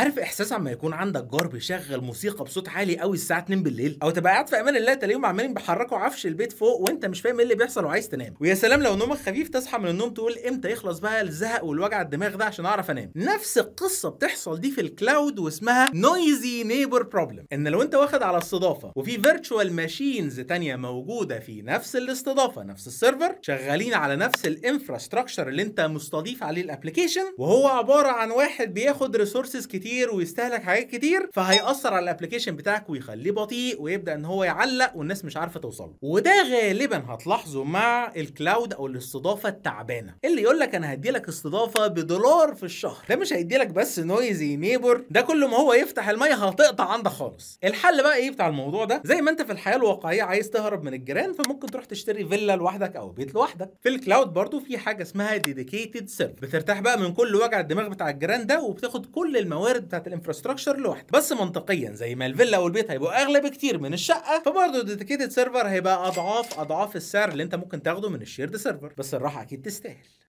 عارف احساس اما يكون عندك جار بيشغل موسيقى بصوت عالي قوي الساعه 2 بالليل او تبقى قاعد في امان الله تلاقيهم عمالين بيحركوا عفش البيت فوق وانت مش فاهم ايه اللي بيحصل وعايز تنام ويا سلام لو نومك خفيف تصحى من النوم تقول امتى يخلص بقى الزهق والوجع الدماغ ده عشان اعرف انام نفس القصه بتحصل دي في الكلاود واسمها نويزي نيبر بروبلم ان لو انت واخد على استضافه وفي فيرتشوال ماشينز تانية موجوده في نفس الاستضافه نفس السيرفر شغالين على نفس الانفراستراكشر اللي انت مستضيف عليه الابلكيشن وهو عباره عن واحد بياخد ريسورسز كتير ويستهلك حاجات كتير فهيأثر على الابلكيشن بتاعك ويخليه بطيء ويبدا ان هو يعلق والناس مش عارفه توصل له وده غالبا هتلاحظه مع الكلاود او الاستضافه التعبانه اللي يقول لك انا هدي لك استضافه بدولار في الشهر ده مش هيدي لك بس نويزي نيبر ده كل ما هو يفتح الميه هتقطع عندك خالص الحل بقى ايه بتاع الموضوع ده زي ما انت في الحياه الواقعيه عايز تهرب من الجيران فممكن تروح تشتري فيلا لوحدك او بيت لوحدك في الكلاود برضو في حاجه اسمها ديديكيتد سيرفر بترتاح بقى من كل وجع الدماغ بتاع الجيران ده وبتاخد كل الموارد بتاعت الانفراستراكشر لوحدك بس منطقيا زي ما الفيلا او البيت هيبقوا اغلى بكتير من الشقه فبرضه الديديكيتد سيرفر هيبقى اضعاف اضعاف السعر اللي انت ممكن تاخده من الشيرد سيرفر بس الراحه اكيد تستاهل